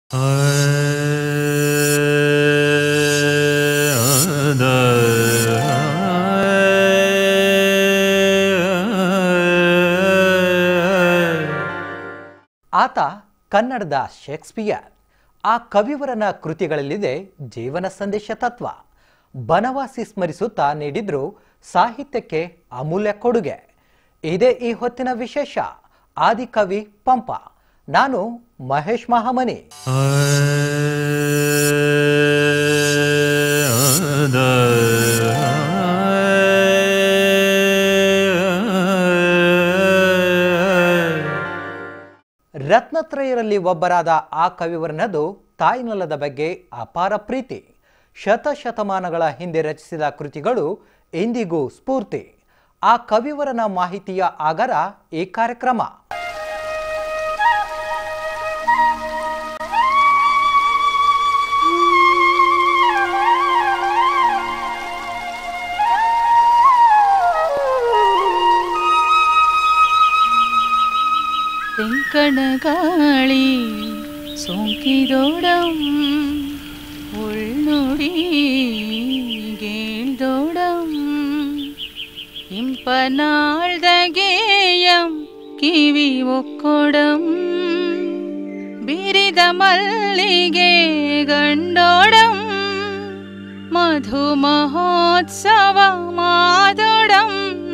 ಆತ ಕನ್ನಡದ ಶೇಕ್ಸ್ಪಿಯರ್ ಆ ಕವಿವರನ ಕೃತಿಗಳಲ್ಲಿದೆ ಜೀವನ ಸಂದೇಶ ತತ್ವ ಬನವಾಸಿ ಸ್ಮರಿಸುತ್ತಾ ನೀಡಿದ್ರು ಸಾಹಿತ್ಯಕ್ಕೆ ಅಮೂಲ್ಯ ಕೊಡುಗೆ ಇದೇ ಈ ಹೊತ್ತಿನ ವಿಶೇಷ ಆದಿಕವಿ ಪಂಪ ನಾನು ಮಹೇಶ್ ಮಹಾಮನಿ ರತ್ನತ್ರಯರಲ್ಲಿ ಒಬ್ಬರಾದ ಆ ಕವಿವರನದು ತಾಯ್ನಲದ ಬಗ್ಗೆ ಅಪಾರ ಪ್ರೀತಿ ಶತಶತಮಾನಗಳ ಹಿಂದೆ ರಚಿಸಿದ ಕೃತಿಗಳು ಎಂದಿಗೂ ಸ್ಫೂರ್ತಿ ಆ ಕವಿವರನ ಮಾಹಿತಿಯ ಆಗರ ಈ ಕಾರ್ಯಕ್ರಮ ತೆಂಕಣಗಾಳಿ സോങ്കിതോടം ഉൾനൊടി ഗേൾതോടം ಇಂಪನಾಳ್ದಗೇಯಂ ಕಿವಿ ಒಕ್ಕೊಡಂ ಬಿರಿದ ಮಲ್ಲಿಗೆ ಗಂಡೋಡಂ ಮಧು ಮಹೋತ್ಸವ ಮಾದೊಡಂ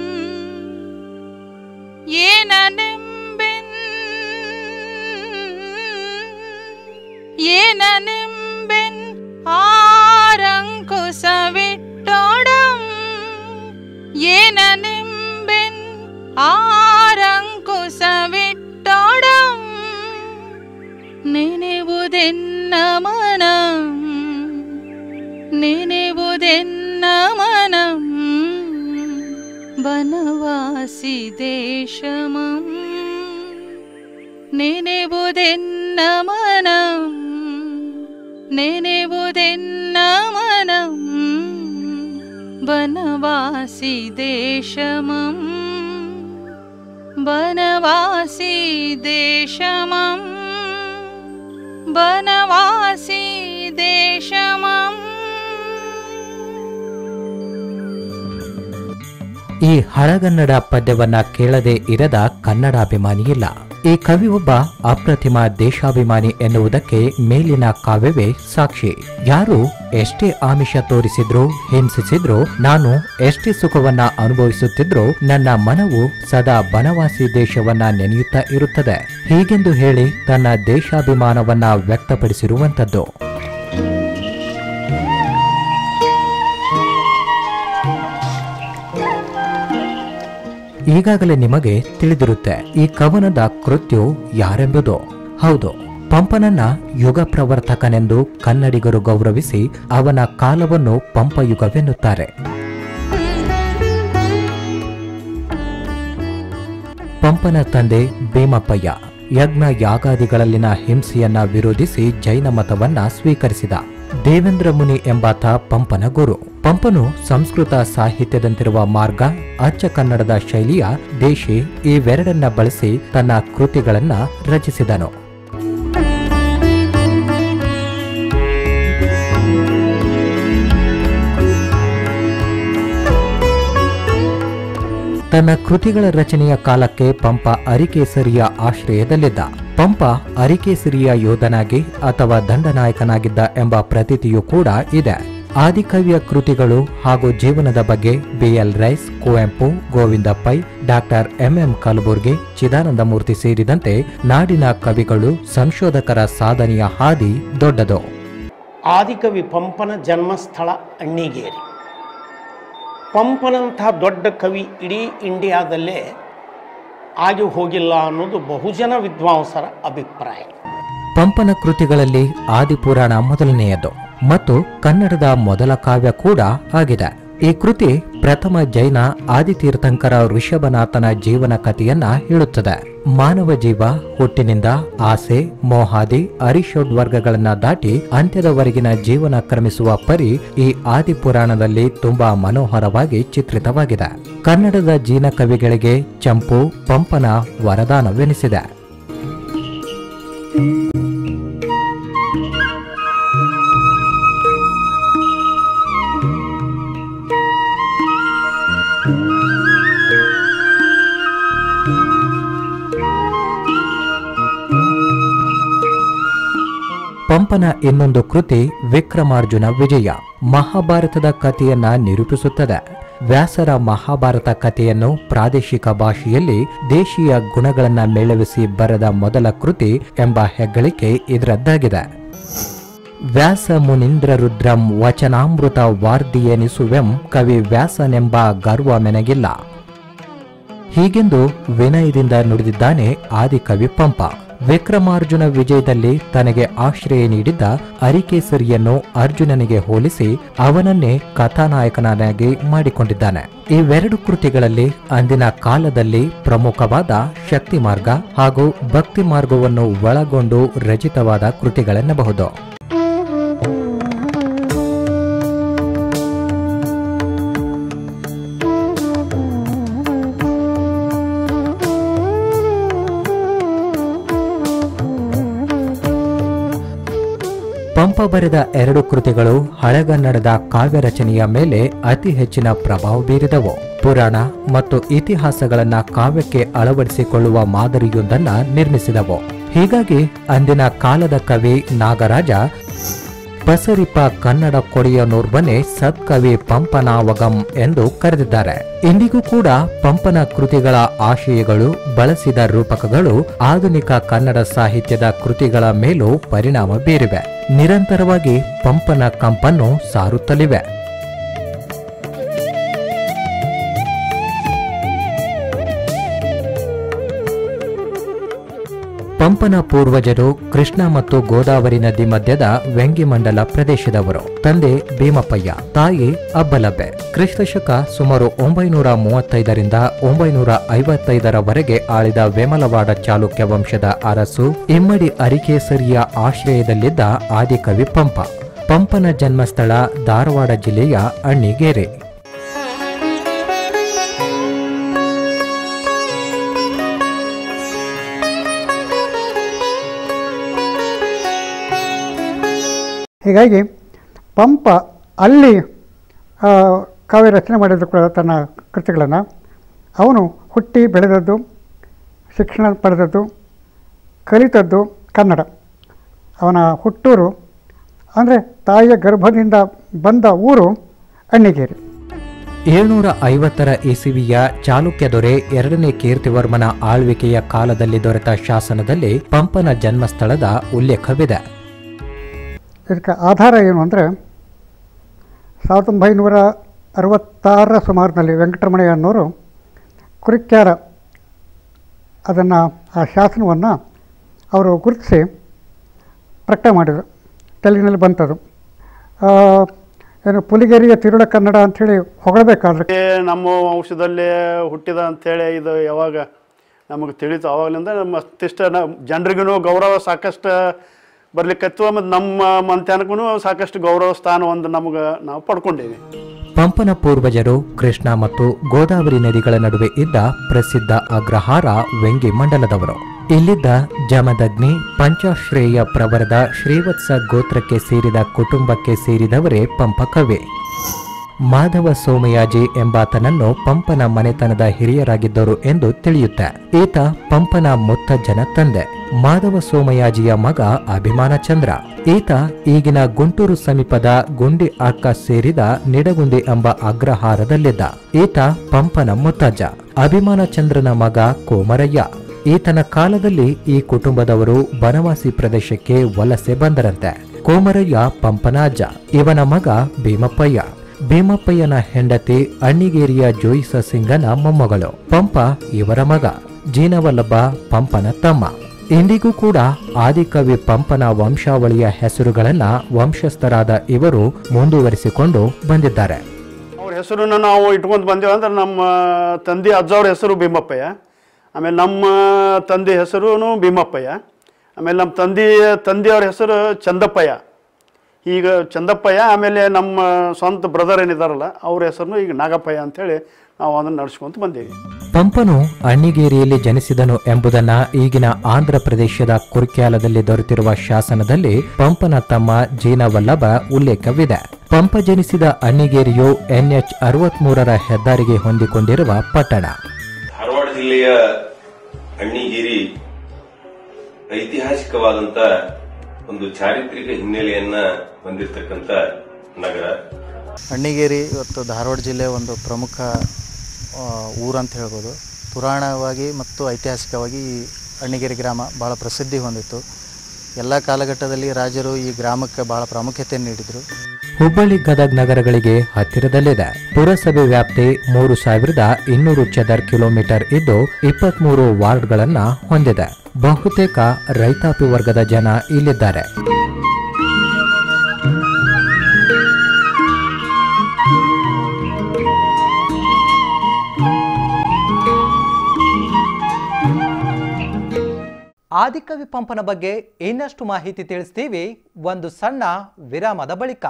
ಏನನೆಂಬೆನ್ ಏನನೆಂಬೆನ್ ആരങ്കുശവിട്ടോടം ಏನನೆಂಬೆನ್ ആരങ്കുശവിട്ടോടം ನೆನೆವುದೆನ್ನ ಮನಂ ನೆನೆವುದೆನ್ನ ಮನಂ ವನವಾಸಿ ದೇಶಮಂ ನೆನೆವುದೆನ್ನ ಮನಂ ನೆನೆವುದೆನ್ನ ಮನಂ ವನವಾಸಿ ದೇಶಮಂ ವನವಾಸಿ ದೇಶಮಂ ವನವಾಸಿ ದೇಶಮಂ ಈ ಹಳಗನ್ನಡ ಪದ್ಯವನ್ನ ಕೇಳದೆ ಇರದ ಕನ್ನಡಾಭಿಮಾನಿಯಿಲ್ಲ ಈ ಕವಿ ಒಬ್ಬ ಅಪ್ರತಿಮ ದೇಶಾಭಿಮಾನಿ ಎನ್ನುವುದಕ್ಕೆ ಮೇಲಿನ ಕಾವ್ಯವೇ ಸಾಕ್ಷಿ ಯಾರು ಎಷ್ಟೇ ಆಮಿಷ ತೋರಿಸಿದ್ರು ಹಿಂಸಿಸಿದ್ರು ನಾನು ಎಷ್ಟೇ ಸುಖವನ್ನ ಅನುಭವಿಸುತ್ತಿದ್ರು ನನ್ನ ಮನವು ಸದಾ ಬನವಾಸಿ ದೇಶವನ್ನ ನೆನೆಯುತ್ತಾ ಇರುತ್ತದೆ ಹೀಗೆಂದು ಹೇಳಿ ತನ್ನ ದೇಶಾಭಿಮಾನವನ್ನ ವ್ಯಕ್ತಪಡಿಸಿರುವಂತದ್ದು ಈಗಾಗಲೇ ನಿಮಗೆ ತಿಳಿದಿರುತ್ತೆ ಈ ಕವನದ ಕೃತ್ಯು ಯಾರೆಂಬುದು ಹೌದು ಪಂಪನನ್ನ ಯುಗ ಪ್ರವರ್ತಕನೆಂದು ಕನ್ನಡಿಗರು ಗೌರವಿಸಿ ಅವನ ಕಾಲವನ್ನು ಪಂಪಯುಗವೆನ್ನುತ್ತಾರೆ ಪಂಪನ ತಂದೆ ಭೀಮಪ್ಪಯ್ಯ ಯಜ್ಞ ಯಾಗಾದಿಗಳಲ್ಲಿನ ಹಿಂಸೆಯನ್ನ ವಿರೋಧಿಸಿ ಜೈನ ಮತವನ್ನ ಸ್ವೀಕರಿಸಿದ ದೇವೇಂದ್ರ ಮುನಿ ಎಂಬಾತ ಪಂಪನ ಗುರು ಪಂಪನು ಸಂಸ್ಕೃತ ಸಾಹಿತ್ಯದಂತಿರುವ ಮಾರ್ಗ ಅಚ್ಚ ಕನ್ನಡದ ಶೈಲಿಯ ದೇಶಿ ಇವೆರಡನ್ನ ಬಳಸಿ ತನ್ನ ಕೃತಿಗಳನ್ನ ರಚಿಸಿದನು ತನ್ನ ಕೃತಿಗಳ ರಚನೆಯ ಕಾಲಕ್ಕೆ ಪಂಪ ಅರಿಕೇಸರಿಯ ಆಶ್ರಯದಲ್ಲಿದ್ದ ಪಂಪ ಅರಿಕೇಸರಿಯ ಯೋಧನಾಗಿ ಅಥವಾ ದಂಡನಾಯಕನಾಗಿದ್ದ ಎಂಬ ಪ್ರತೀತಿಯೂ ಕೂಡ ಇದೆ ಆದಿಕವಿಯ ಕೃತಿಗಳು ಹಾಗೂ ಜೀವನದ ಬಗ್ಗೆ B L Rice Kuvempu Govinda Pai doctor M M Kalburgi Chidanandamurthy ಸೇರಿದಂತೆ ನಾಡಿನ ಕವಿಗಳು ಸಂಶೋಧಕರ ಸಾಧನೆಯ ಹಾದಿ ದೊಡ್ಡದು ಆದಿಕವಿ ಪಂಪನ ಜನ್ಮಸ್ಥಳ ಅಣ್ಣಿಗೇರಿ ಪಂಪನಂಥ ದೊಡ್ಡ ಕವಿ ಇಡೀ ಇಂಡಿಯಾದಲ್ಲೇ ಆಗಿ ಹೋಗಿಲ್ಲ ಅನ್ನೋದು ಬಹುಜನ ವಿದ್ವಾಂಸರ ಅಭಿಪ್ರಾಯ ಪಂಪನ ಕೃತಿಗಳಲ್ಲಿ ಆದಿಪುರಾಣ ಮೊದಲನೆಯದು ಮತ್ತು ಕನ್ನಡದ ಮೊದಲ ಕಾವ್ಯ ಕೂಡ ಆಗಿದೆ ಈ ಕೃತಿ ಪ್ರಥಮ ಜೈನ ಆದಿತೀರ್ಥಂಕರ ಋಷಭನಾಥನ ಜೀವನ ಕಥೆಯನ್ನ ಹೇಳುತ್ತದೆ ಮಾನವ ಜೀವ ಹುಟ್ಟಿನಿಂದ ಆಸೆ ಮೋಹಾದಿ ಅರಿಷೋಡ್ವರ್ಗಗಳನ್ನ ದಾಟಿ ಅಂತ್ಯದವರೆಗಿನ ಜೀವನ ಕ್ರಮಿಸುವ ಪರಿ ಈ ಆದಿಪುರಾಣದಲ್ಲಿ ತುಂಬಾ ಮನೋಹರವಾಗಿ ಚಿತ್ರಿತವಾಗಿದೆ ಕನ್ನಡದ ಜೀನ ಕವಿಗಳಿಗೆ ಚಂಪು ಪಂಪನ ವರದಾನವೆನಿಸಿದೆ ಪಂಪನ ಇನ್ನೊಂದು ಕೃತಿ ವಿಕ್ರಮಾರ್ಜುನ ವಿಜಯ ಮಹಾಭಾರತದ ಕಥೆಯನ್ನ ನಿರೂಪಿಸುತ್ತದೆ ವ್ಯಾಸರ ಮಹಾಭಾರತ ಕಥೆಯನ್ನು ಪ್ರಾದೇಶಿಕ ಭಾಷೆಯಲ್ಲಿ ದೇಶೀಯ ಗುಣಗಳನ್ನ ಮೇಳವಿಸಿ ಬರೆದ ಮೊದಲ ಕೃತಿ ಎಂಬ ಹೆಗ್ಗಳಿಕೆ ಇದರದ್ದಾಗಿದೆ ವ್ಯಾಸ ಮುನೀಂದ್ರ ರುದ್ರಂ ವಚನಾಮೃತ ವಾರ್ದಿಯೆನಿಸುವೆಂ ಕವಿ ವ್ಯಾಸನೆಂಬ ಗರ್ವ ಮೆನಗಿಲ್ಲ ಹೀಗೆಂದು ವಿನಯದಿಂದ ನುಡಿದಿದ್ದಾನೆ ಆದಿಕವಿ ಪಂಪ ವಿಕ್ರಮಾರ್ಜುನ ವಿಜಯದಲ್ಲಿ ತನಗೆ ಆಶ್ರಯ ನೀಡಿದ್ದ ಅರಿಕೇಸರಿಯನ್ನು ಅರ್ಜುನನಿಗೆ ಹೋಲಿಸಿ ಅವನನ್ನೇ ಕಥಾನಾಯಕನಾಗಿ ಮಾಡಿಕೊಂಡಿದ್ದಾನೆ ಇವೆರಡು ಕೃತಿಗಳಲ್ಲಿ ಅಂದಿನ ಕಾಲದಲ್ಲಿ ಪ್ರಮುಖವಾದ ಶಕ್ತಿ ಮಾರ್ಗ ಹಾಗೂ ಭಕ್ತಿ ಮಾರ್ಗವನ್ನು ಒಳಗೊಂಡು ರಚಿತವಾದ ಕೃತಿಗಳೆನ್ನಬಹುದು ಪಂಪ ಬರೆದ ಎರಡು ಕೃತಿಗಳು ಹಳೆಗನ್ನಡದ ಕಾವ್ಯ ರಚನೆಯ ಮೇಲೆ ಅತಿ ಹೆಚ್ಚಿನ ಪ್ರಭಾವ ಬೀರಿದವು ಪುರಾಣ ಮತ್ತು ಇತಿಹಾಸಗಳನ್ನ ಕಾವ್ಯಕ್ಕೆ ಅಳವಡಿಸಿಕೊಳ್ಳುವ ಮಾದರಿಯೊಂದನ್ನ ನಿರ್ಮಿಸಿದವು ಹೀಗಾಗಿ ಅಂದಿನ ಕಾಲದ ಕವಿ ನಾಗರಾಜ ಪಸರಿಪ ಕನ್ನಡ ಕೊಡೆಯನೋರ್ವನೇ ಸತ್ಕವಿ ಪಂಪನಾವಗಂ ಎಂದು ಕರೆದಿದ್ದಾರೆ ಇಂದಿಗೂ ಕೂಡ ಪಂಪನ ಕೃತಿಗಳ ಆಶಯಗಳು ಬಳಸಿದ ರೂಪಕಗಳು ಆಧುನಿಕ ಕನ್ನಡ ಸಾಹಿತ್ಯದ ಕೃತಿಗಳ ಮೇಲೂ ಪರಿಣಾಮ ಬೀರಿವೆ ನಿರಂತರವಾಗಿ ಪಂಪನ ಕಂಪನ್ನು ಸಾರುತ್ತಲಿವೆ ಪಂಪನ ಪೂರ್ವಜರು ಕೃಷ್ಣ ಮತ್ತು ಗೋದಾವರಿ ನದಿ ಮಧ್ಯದ ವೆಂಗಿಮಂಡಲ ಪ್ರದೇಶದವರು ತಂದೆ ಭೀಮಪ್ಪಯ್ಯ ತಾಯಿ ಅಬ್ಬಲಬ್ಬೆ ಕ್ರಿಸ್ತಶಕ ಸುಮಾರು ಒಂಬೈನೂರ ಮೂವತ್ತೈದರಿಂದ ಒಂಬೈನೂರ ಐವತ್ತೈದರವರೆಗೆ ಆಳಿದ ವೇಮಲವಾಡ ಚಾಲುಕ್ಯ ವಂಶದ ಅರಸು ಇಮ್ಮಡಿ ಅರಿಕೇಸರಿಯ ಆಶ್ರಯದಲ್ಲಿದ್ದ ಆದಿಕವಿ ಪಂಪ ಪಂಪನ ಜನ್ಮಸ್ಥಳ ಧಾರವಾಡ ಜಿಲ್ಲೆಯ ಅಣ್ಣಿಗೇರಿ ಹೀಗಾಗಿ ಪಂಪ ಅಲ್ಲಿ ಆ, ಕಾವ್ಯ ರಚನೆ ಮಾಡಿದ್ರು ಕೂಡ ತನ್ನ ಕೃತಿಗಳನ್ನು ಅವನು ಹುಟ್ಟಿ ಬೆಳೆದದ್ದು ಶಿಕ್ಷಣ ಪಡೆದದ್ದು ಕಲಿತದ್ದು ಕನ್ನಡ ಅವನ ಹುಟ್ಟೂರು ಅಂದರೆ ತಾಯಿಯ ಗರ್ಭದಿಂದ ಬಂದ ಊರು ಅಣ್ಣಿಗೇರಿ ಏಳ್ನೂರ ಐವತ್ತರ ಇಸವಿಯ ಚಾಲುಕ್ಯ ದೊರೆ ಎರಡನೇ ಕೀರ್ತಿವರ್ಮನ ಆಳ್ವಿಕೆಯ ಕಾಲದಲ್ಲಿ ದೊರೆತ ಶಾಸನದಲ್ಲಿ ಪಂಪನ ಜನ್ಮಸ್ಥಳದ ಉಲ್ಲೇಖವಿದೆ ಇದಕ್ಕೆ ಆಧಾರ ಏನು ಅಂದರೆ ಸಾವಿರದ ಒಂಬೈನೂರ ಅರವತ್ತಾರರ ಸುಮಾರಿನಲ್ಲಿ ವೆಂಕಟರಮಣಯ್ಯ ಅನ್ನೋರು ಕುರಿಕ್ಯಾರ ಅದನ್ನು ಆ ಶಾಸನವನ್ನು ಅವರು ಗುರುತಿಸಿ ಪ್ರಕಟ ಮಾಡಿದರು ತೆಲುಗಿನಲ್ಲಿ ಬಂತದು ಆ, ಏನು ಪುಲಿಗೇರಿಯ ತಿರುಳ ಕನ್ನಡ ಅಂಥೇಳಿ ಹೊಗಳಬೇಕಾದ್ರೆ ಏ ನಮ್ಮ ವಂಶದಲ್ಲೇ ಹುಟ್ಟಿದ ಅಂಥೇಳಿ ಇದು ಯಾವಾಗ ನಮಗೆ ತಿಳಿತು ಅವಾಗಲಿಂದ ನಮ್ಮ ಮಸ್ತಿಷ್ಟ ಜನರಿಗೂ ಗೌರವ ಸಾಕಷ್ಟು ಬರ್ಲಿಕ್ಕತ್ತು ಮತ್ತು ನಮ್ಮ ಮಂತ್ಯಾನಕ್ಕೂ ಸಾಕಷ್ಟು ಗೌರವ ಸ್ಥಾನ ಒಂದು ನಮಗೆ ನಾವು ಪಡ್ಕೊಂಡೀವಿ ಪಂಪನ ಪೂರ್ವಜರು ಕೃಷ್ಣ ಮತ್ತು ಗೋದಾವರಿ ನದಿಗಳ ನಡುವೆ ಇದ್ದ ಪ್ರಸಿದ್ಧ ಅಗ್ರಹಾರ ವೆಂಗಿ ಮಂಡಲದವರು ಇಲ್ಲಿದ್ದ ಜಮದಗ್ನಿ ಪಂಚಾಶ್ರೇಯ ಪ್ರವರದ ಶ್ರೀವತ್ಸ ಗೋತ್ರಕ್ಕೆ ಸೇರಿದ ಕುಟುಂಬಕ್ಕೆ ಸೇರಿದವರೇ ಪಂಪ ಕವಿ ಮಾಧವ ಸೋಮಯಾಜಿ ಎಂಬಾತನನ್ನು ಪಂಪನ ಮನೆತನದ ಹಿರಿಯರಾಗಿದ್ದರು ಎಂದು ತಿಳಿಯುತ್ತೆ ಈತ ಪಂಪನ ಮುತ್ತಜ್ಜನ ತಂದೆ ಮಾಧವ ಸೋಮಯಾಜಿಯ ಮಗ ಅಭಿಮಾನ ಚಂದ್ರ ಈತ ಈಗಿನ ಗುಂಟೂರು ಸಮೀಪದ ಗುಂಡಿ ಅಕ್ಕ ಸೇರಿದ ನಿಡಗುಂದಿ ಎಂಬ ಅಗ್ರಹಾರದಲ್ಲಿದ್ದ ಈತ ಪಂಪನ ಮುತ್ತಜ್ಜ ಅಭಿಮಾನ ಚಂದ್ರನ ಮಗ ಕೋಮರಯ್ಯ ಈತನ ಕಾಲದಲ್ಲಿ ಈ ಕುಟುಂಬದವರು ಬನವಾಸಿ ಪ್ರದೇಶಕ್ಕೆ ವಲಸೆ ಬಂದರಂತೆ ಕೋಮರಯ್ಯ ಪಂಪನ ಅಜ್ಜ ಇವನ ಮಗ ಭೀಮಪ್ಪಯ್ಯ ಭೀಮಪ್ಪಯ್ಯನ ಹೆಂಡತಿ ಅಣ್ಣಿಗೇರಿಯ ಜೋಯಿಸ ಸಿಂಗನ ಮೊಮ್ಮಗಳು ಪಂಪ ಇವರ ಮಗ ಜೀನವಲ್ಲಭ ಪಂಪನ ತಮ್ಮ ಇಂದಿಗೂ ಕೂಡ ಆದಿಕವಿ ಪಂಪನ ವಂಶಾವಳಿಯ ಹೆಸರುಗಳನ್ನ ವಂಶಸ್ಥರಾದ ಇವರು ಮುಂದುವರಿಸಿಕೊಂಡು ಬಂದಿದ್ದಾರೆ ಅವ್ರ ಹೆಸರನ್ನು ನಾವು ಇಟ್ಕೊಂತ ಬಂದೇವು ಅಂದ್ರೆ ನಮ್ಮ ತಂದೆ ಅಜ್ಜವ್ರ ಹೆಸರು ಭೀಮಪ್ಪಯ್ಯ ಆಮೇಲೆ ನಮ್ಮ ತಂದೆ ಹೆಸರು ಭೀಮಪ್ಪಯ್ಯ ಆಮೇಲೆ ನಮ್ಮ ತಂದೆ ತಂದೆಯವ್ರ ಹೆಸರು ಚಂದಪ್ಪಯ್ಯ ಈಗ ಚಂದಪ್ಪಯ್ಯ ಆಮೇಲೆ ನಮ್ಮ ಸ್ವಂತ ಬ್ರದರ್ ಏನಿದಾರಲ್ಲ ಅವ್ರ ಹೆಸರನ್ನು ಈಗ ನಾಗಪ್ಪಯ್ಯ ಅಂತೇಳಿ ನಾವು ಅದನ್ನು ನಡ್ಸ್ಕೊಂತ ಬಂದೀವಿ ಪಂಪನು ಅಣ್ಣಿಗೇರಿಯಲ್ಲಿ ಜನಿಸಿದನು ಎಂಬುದನ್ನ ಈಗಿನ ಆಂಧ್ರ ಪ್ರದೇಶದ ಕುರ್ಕ್ಯಾಲದಲ್ಲಿ ದೊರೆತಿರುವ ಶಾಸನದಲ್ಲಿ ಪಂಪನ ತಮ್ಮ ಜೀನವಲ್ಲಭ ಉಲ್ಲೇಖವಿದೆ ಪಂಪ ಜನಿಸಿದ ಅಣ್ಣಿಗೇರಿಯು ಎನ್ಎಚ್ ಅರವತ್ಮೂರರ ಹೆದ್ದಾರಿಗೆ ಹೊಂದಿಕೊಂಡಿರುವ ಪಟ್ಟಣ ಧಾರವಾಡ ಜಿಲ್ಲೆಯ ಅಣ್ಣಿಗೇರಿ ಐತಿಹಾಸಿಕವಾದಂತ ಒಂದು ಚಾರಿತ್ರಿಕ ಹಿನ್ನೆಲೆಯನ್ನ ಹೊಂದಿರತಕ್ಕಂತ ನಗರ ಅಣ್ಣಿಗೇರಿ ಇವತ್ತು ಧಾರವಾಡ ಜಿಲ್ಲೆಯ ಒಂದು ಪ್ರಮುಖ ಆ, ಊರಂತ ಹೇಳ್ಬೋದು ಪುರಾಣವಾಗಿ ಮತ್ತು ಐತಿಹಾಸಿಕವಾಗಿ ಈ ಅಣ್ಣಿಗೇರಿ ಗ್ರಾಮ ಭಾಳ ಪ್ರಸಿದ್ಧಿ ಹೊಂದಿತ್ತು ಎಲ್ಲ ಕಾಲಘಟ್ಟದಲ್ಲಿ ರಾಜರು ಈ ಗ್ರಾಮಕ್ಕೆ ಭಾಳ ಪ್ರಾಮುಖ್ಯತೆಯನ್ನು ನೀಡಿದರು ಹುಬ್ಬಳ್ಳಿ ಗದಗ್ ನಗರಗಳಿಗೆ ಹತ್ತಿರದಲ್ಲಿದೆ ಪುರಸಭೆ ವ್ಯಾಪ್ತಿ ಮೂರು ಸಾವಿರದ ಇನ್ನೂರು ಚದರ್ ಕಿಲೋಮೀಟರ್ ಇದ್ದು ಇಪ್ಪತ್ಮೂರು ವಾರ್ಡ್ಗಳನ್ನ ಹೊಂದಿದೆ ಬಹುತೇಕ ರೈತಾಪಿ ವರ್ಗದ ಜನ ಇಲ್ಲಿದ್ದಾರೆ ಆದಿಕವಿ ಪಂಪನ ಬಗ್ಗೆ ಇನ್ನಷ್ಟು ಮಾಹಿತಿ ತಿಳಿಸ್ತೀವಿ ಒಂದು ಸಣ್ಣ ವಿರಾಮದ ಬಳಿಕ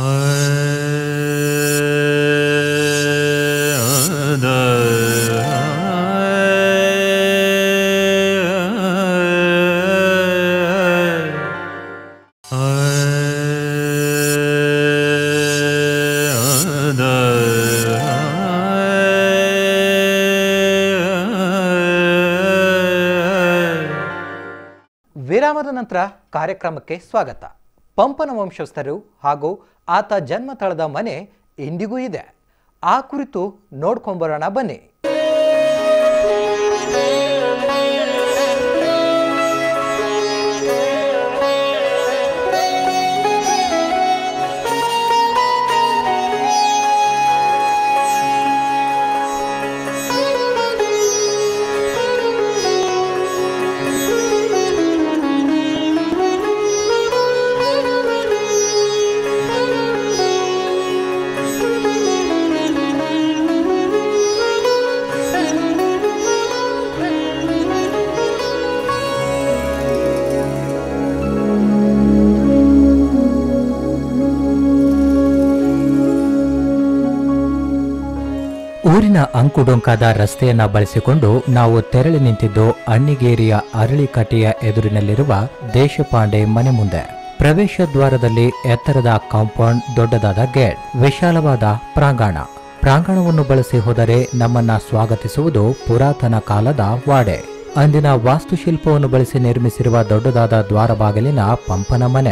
ವಿರಾಮದ ನಂತರ ಕಾರ್ಯಕ್ರಮಕ್ಕೆ ಸ್ವಾಗತ ಪಂಪನ ವಂಶಸ್ಥರು ಹಾಗೂ ಆತ ಜನ್ಮ ತಳೆದ ಮನೆ ಇಂದಿಗೂ ಇದೆ ಆ ಕುರಿತು ನೋಡ್ಕೊಂಬರೋಣ ಬನ್ನಿ ಊರಿನ ಅಂಕುಡೊಂಕಾದ ರಸ್ತೆಯನ್ನ ಬಳಸಿಕೊಂಡು ನಾವು ತೆರಳಿ ನಿಂತಿದ್ದು ಅಣ್ಣಿಗೇರಿಯ ಅರಳಿಕಟ್ಟೆಯ ಎದುರಿನಲ್ಲಿರುವ ದೇಶಪಾಂಡೆ ಮನೆ ಮುಂದೆ ಪ್ರವೇಶ ದ್ವಾರದಲ್ಲಿ ಎತ್ತರದ ಕಾಂಪೌಂಡ್ ದೊಡ್ಡದಾದ ಗೇಟ್ ವಿಶಾಲವಾದ ಪ್ರಾಂಗಣ ಪ್ರಾಂಗಣವನ್ನು ಬಳಸಿ ಹೋದರೆ ನಮ್ಮನ್ನ ಸ್ವಾಗತಿಸುವುದು ಪುರಾತನ ಕಾಲದ ವಾಡೆ ಅಂದಿನ ವಾಸ್ತುಶಿಲ್ಪವನ್ನು ಬಳಸಿ ನಿರ್ಮಿಸಿರುವ ದೊಡ್ಡದಾದ ದ್ವಾರ ಬಾಗಿಲಿನ ಪಂಪನ ಮನೆ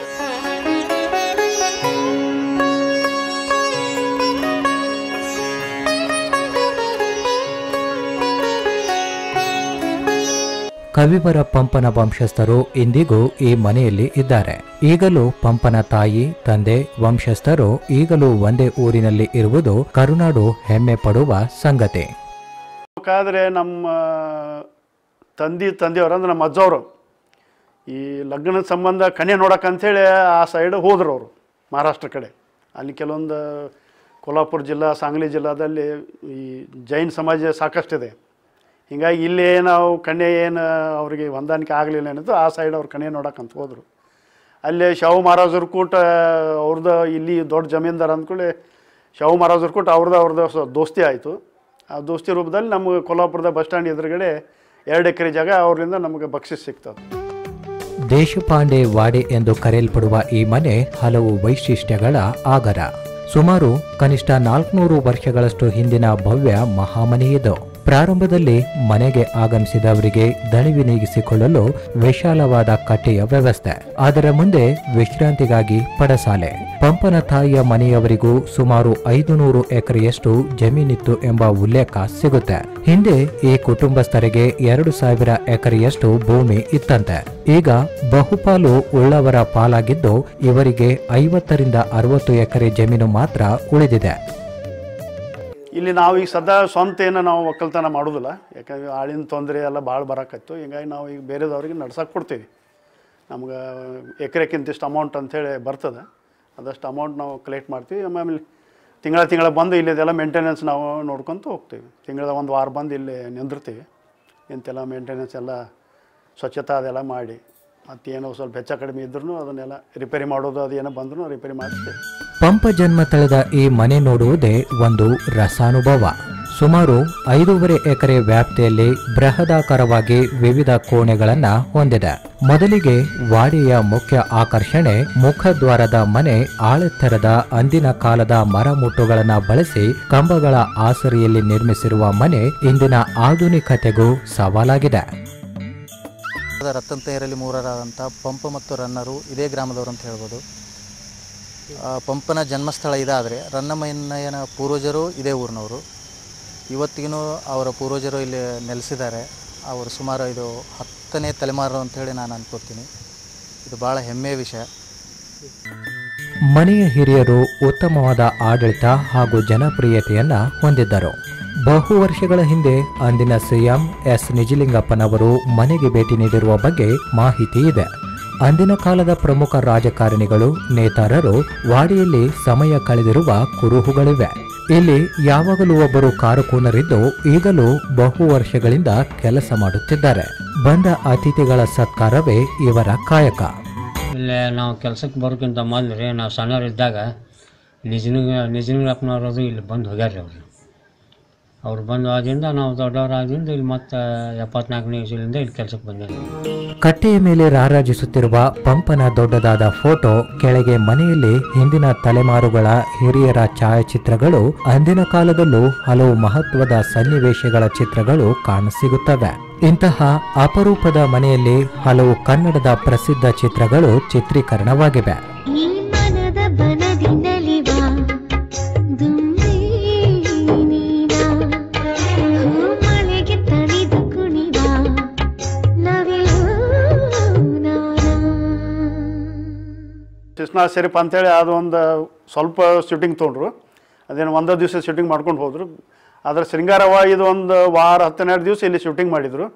ಕವಿವರ ಪಂಪನ ವಂಶಸ್ಥರು ಇಂದಿಗೂ ಈ ಮನೆಯಲ್ಲಿ ಇದ್ದಾರೆ ಈಗಲೂ ಪಂಪನ ತಾಯಿ ತಂದೆ ವಂಶಸ್ಥರು ಈಗಲೂ ಒಂದೇ ಊರಿನಲ್ಲಿ ಇರುವುದು ಕರುನಾಡು ಹೆಮ್ಮೆ ಪಡುವ ಸಂಗತಿ ಬೇಕಾದ್ರೆ ನಮ್ಮ ತಂದೆ ತಂದೆಯವರು ಅಂದ್ರೆ ನಮ್ಮ ಅಜ್ಜವರು ಈ ಲಗ್ನದ ಸಂಬಂಧ ಕನ್ಯೆ ನೋಡಕ್ಕೆ ಅಂಥೇಳಿ ಆ ಸೈಡ್ ಹೋದ್ರು ಅವರು ಮಹಾರಾಷ್ಟ್ರ ಕಡೆ ಅಲ್ಲಿ ಕೆಲವೊಂದು ಕೊಲ್ಹಾಪುರ ಜಿಲ್ಲಾ ಸಾಂಗ್ಲಿ ಜಿಲ್ಲಾದಲ್ಲಿ ಈ ಜೈನ್ ಸಮಾಜ ಸಾಕಷ್ಟಿದೆ ಹೀಗಾಗಿ ಇಲ್ಲಿ ನಾವು ಕನ್ಯೆ ಏನು ಅವರಿಗೆ ಹೊಂದಾಣಿಕೆ ಆಗಲಿಲ್ಲ ಅನ್ನೋದು ಆ ಸೈಡ್ ಅವ್ರು ಕನ್ಯೆ ನೋಡಕ್ಕಂತ ಹೋದರು ಅಲ್ಲಿ ಶಾಹು ಮಹಾರಾಜರು ಕೂಟ ಅವ್ರದ್ದು ಇಲ್ಲಿ ದೊಡ್ಡ ಜಮೀನ್ದಾರ ಅಂದ್ಕೊಳ್ಳಿ ಶಾಹು ಮಹಾರಾಜರು ಕೂಟ ಅವ್ರದ್ದು ಅವ್ರದ್ದು ಸ- ದೋಸ್ತಿ ಆಯಿತು ಆ ದೋಸ್ತಿ ರೂಪದಲ್ಲಿ ನಮಗೆ ಕೊಲ್ಹಾಪುರದ ಬಸ್ ಸ್ಟ್ಯಾಂಡ್ ಎದುರುಗಡೆ ಎರಡು ಎಕರೆ ಜಾಗ ಅವರಿಂದ ನಮಗೆ ಬಕ್ಷಿಸ್ ಸಿಗ್ತದೆ ದೇಶಪಾಂಡೆ ವಾಡೆ ಎಂದು ಕರೆಯಲ್ಪಡುವ ಈ ಮನೆ ಹಲವು ವೈಶಿಷ್ಟ್ಯಗಳ ಆಗರ ಸುಮಾರು ಕನಿಷ್ಠ ನಾಲ್ಕುನೂರು ವರ್ಷಗಳಷ್ಟು ಹಿಂದಿನ ಭವ್ಯ ಮಹಾಮನೆಯಿದು ಪ್ರಾರಂಭದಲ್ಲಿ ಮನೆಗೆ ಆಗಮಿಸಿದವರಿಗೆ ದಣಿವಿ ನೀಗಿಸಿಕೊಳ್ಳಲು ವಿಶಾಲವಾದ ಕಟ್ಟೆಯ ವ್ಯವಸ್ಥೆ ಅದರ ಮುಂದೆ ವಿಶ್ರಾಂತಿಗಾಗಿ ಪಡಸಾಲೆ ಪಂಪನ ತಾಯಿಯ ಮನೆಯವರಿಗೂ ಸುಮಾರು ಐದು ನೂರು ಎಕರೆಯಷ್ಟು ಜಮೀನಿತ್ತು ಎಂಬ ಉಲ್ಲೇಖ ಸಿಗುತ್ತೆ ಹಿಂದೆ ಈ ಕುಟುಂಬಸ್ಥರಿಗೆ ಎರಡು ಸಾವಿರ ಎಕರೆಯಷ್ಟು ಭೂಮಿ ಇತ್ತಂತೆ ಈಗ ಬಹುಪಾಲು ಉಳ್ಳವರ ಪಾಲಾಗಿದ್ದು ಇವರಿಗೆ ಐವತ್ತರಿಂದ ಅರವತ್ತು ಎಕರೆ ಜಮೀನು ಮಾತ್ರ ಉಳಿದಿದೆ ಇಲ್ಲಿ ನಾವು ಈಗ ಸದಾ ಸ್ವಂತ ಏನು ನಾವು ಒಕ್ಕಲ್ತನ ಮಾಡೋದಿಲ್ಲ ಯಾಕಂದ್ರೆ ಆಳಿನ ತೊಂದರೆ ಎಲ್ಲ ಭಾಳ ಬರಕತ್ತು ಹಿಂಗಾಗಿ ನಾವು ಈಗ ಬೇರೆದವ್ರಿಗೆ ನಡ್ಸಕ್ಕೆ ಕೊಡ್ತೀವಿ ನಮ್ಗೆ ಎಕರೆಕ್ಕಿಂತ ಇಷ್ಟು ಅಮೌಂಟ್ ಅಂಥೇಳಿ ಬರ್ತದೆ ಅದಷ್ಟು ಅಮೌಂಟ್ ನಾವು ಕಲೆಕ್ಟ್ ಮಾಡ್ತೀವಿ ಆಮೇಲೆ ತಿಂಗಳ ತಿಂಗಳ ಬಂದು ಇಲ್ಲಿದೆಲ್ಲ ಮೇಂಟೆನೆನ್ಸ್ ನಾವು ನೋಡ್ಕೊತ ಹೋಗ್ತೀವಿ ತಿಂಗಳ ಒಂದು ವಾರ ಬಂದು ಇಲ್ಲಿ ನಿಂದಿರ್ತೀವಿ ಇಂತೆಲ್ಲ ಮೇಂಟೆನೆನ್ಸ್ ಎಲ್ಲ ಸ್ವಚ್ಛತೆ ಅದೆಲ್ಲ ಮಾಡಿ ಮತ್ತೇನೋ ಸ್ವಲ್ಪ ಹೆಚ್ಚು ಕಡಿಮೆ ಇದ್ರೂ ಅದನ್ನೆಲ್ಲ ರಿಪೇರಿ ಮಾಡೋದು ಅದು ಏನೋ ಬಂದ್ರೂ ರಿಪೇರಿ ಮಾಡಿಸ್ತೇವೆ ಪಂಪ ಜನ್ಮ ತಳೆದ ಈ ಮನೆ ನೋಡುವುದೇ ಒಂದು ರಸಾನುಭವ ಸುಮಾರು ಐದೂವರೆ ಎಕರೆ ವ್ಯಾಪ್ತಿಯಲ್ಲಿ ಬೃಹದಾಕಾರವಾಗಿ ವಿವಿಧ ಕೋಣೆಗಳನ್ನ ಹೊಂದಿದೆ ಮೊದಲಿಗೆ ವಾಡಿಯ ಮುಖ್ಯ ಆಕರ್ಷಣೆ ಮುಖದ್ವಾರದ ಮನೆ ಆಳೆತ್ತರದ ಅಂದಿನ ಕಾಲದ ಮರಮುಟ್ಟುಗಳನ್ನ ಬಳಸಿ ಕಂಬಗಳ ಆಸರಿಯಲ್ಲಿ ನಿರ್ಮಿಸಿರುವ ಮನೆ ಇಂದಿನ ಆಧುನಿಕತೆಗೂ ಸವಾಲಾಗಿದೆ ರತನ್ ತೇರಲ್ಲಿ ಮೂರರಾದಂಥ ಪಂಪ ಮತ್ತು ರನ್ನರು ಇದೇ ಗ್ರಾಮದವರು ಅಂತ ಹೇಳ್ಬೋದು ಆ, ಪಂಪನ ಜನ್ಮಸ್ಥಳ ಇದಾದರೆ ರನ್ನಮಯ್ಯನ ಪೂರ್ವಜರು ಇದೇ ಊರಿನವರು ಇವತ್ತಿಗೂ ಅವರ ಪೂರ್ವಜರು ಇಲ್ಲಿ ನೆಲೆಸಿದ್ದಾರೆ ಅವರು ಸುಮಾರು ಇದು ಹತ್ತನೇ ತಲೆಮಾರು ಅಂತೇಳಿ ನಾನು ಅನ್ಕೋತೀನಿ ಇದು ಭಾಳ ಹೆಮ್ಮೆಯ ವಿಷಯ ಮನೆಯ ಹಿರಿಯರು ಉತ್ತಮವಾದ ಆಡಳಿತ ಹಾಗೂ ಜನಪ್ರಿಯತೆಯನ್ನ ಹೊಂದಿದ್ದರು ಬಹು ವರ್ಷಗಳ ಹಿಂದೆ ಅಂದಿನ ಸಿಎಂ ಎಸ್ ನಿಜಲಿಂಗಪ್ಪನವರು ಮನೆಗೆ ಭೇಟಿ ನೀಡಿರುವ ಬಗ್ಗೆ ಮಾಹಿತಿ ಇದೆ ಅಂದಿನ ಕಾಲದ ಪ್ರಮುಖ ರಾಜಕಾರಣಿಗಳು ನೇತಾರರು ವಾಡಿಯಲ್ಲಿ ಸಮಯ ಕಳೆದಿರುವ ಕುರುಹುಗಳಿವೆ ಇಲ್ಲಿ ಯಾವಾಗಲೂ ಒಬ್ಬರು ಕಾರುಕೂನರಿದ್ದು ಈಗಲೂ ಬಹು ವರ್ಷಗಳಿಂದ ಕೆಲಸ ಮಾಡುತ್ತಿದ್ದಾರೆ ಬಂದ ಅತಿಥಿಗಳ ಸತ್ಕಾರವೇ ಇವರ ಕಾಯಕ ಇಲ್ಲೇ ನಾವು ಕೆಲ್ಸಕ್ಕೆ ಬರೋಕ್ಕಿಂತ ಮೊದಲು ರೀ ನಾವು ಸಣ್ಣವರಿದ್ದಾಗ ನಿಜನಿಗೆ ನಿಜನಿಂಗಪ್ಪನವ್ರದು ಇಲ್ಲಿ ಬಂದು ಹೋಗ್ಯಾರ ರೀ ಅವರು ಅವ್ರು ಬಂದು ಆದ್ರಿಂದ ನಾವು ದೊಡ್ಡವರಾದ್ರಿಂದ ಇಲ್ಲಿ ಮತ್ತೆ ಎಪ್ಪತ್ನಾಲ್ಕನೇ ಇಸಲಿಂದ ಇಲ್ಲಿ ಕೆಲ್ಸಕ್ಕೆ ಬಂದೇವೆ ಕಟ್ಟೆಯ ಮೇಲೆ ರಾರಾಜಿಸುತ್ತಿರುವ ಪಂಪನ ದೊಡ್ಡದಾದ ಫೋಟೋ ಕೆಳಗೆ ಮನೆಯಲ್ಲಿ ಹಿಂದಿನ ತಲೆಮಾರುಗಳ ಹಿರಿಯರ ಛಾಯಾಚಿತ್ರಗಳು ಅಂದಿನ ಕಾಲದಲ್ಲೂ ಹಲವು ಮಹತ್ವದ ಸನ್ನಿವೇಶಗಳ ಚಿತ್ರಗಳು ಕಾಣಸಿಗುತ್ತವೆ ಇಂತಹ ಅಪರೂಪದ ಮನೆಯಲ್ಲಿ ಹಲವು ಕನ್ನಡದ ಪ್ರಸಿದ್ಧ ಚಿತ್ರಗಳು ಚಿತ್ರೀಕರಣವಾಗಿವೆ ಈ ಮನದ ಬನದಿಂದಲಿ ಬಾ ದುಂಬಿ ನೀನಾ ಮಳೆಗೆ ತಣಿದು ಕುಣಿವಾ ನವಿಲು ನಾನಾ ಕೃಷ್ಣ ಶರೀಫ್ ಅಂತೇಳಿ ಅದು ಒಂದು ಸ್ವಲ್ಪ ಶೂಟಿಂಗ್ ತೊಗೊಂಡ್ರು ಅದೇನು ಒಂದೇ ದಿವಸ ಶೂಟಿಂಗ್ ಮಾಡ್ಕೊಂಡು ಹೋದರು ಅದರ ಶೃಂಗಾರವ ಇದು ಒಂದು ವಾರ ಹತ್ತೆರಡು ದಿವಸ ಇಲ್ಲಿ ಶೂಟಿಂಗ್ ಮಾಡಿದರು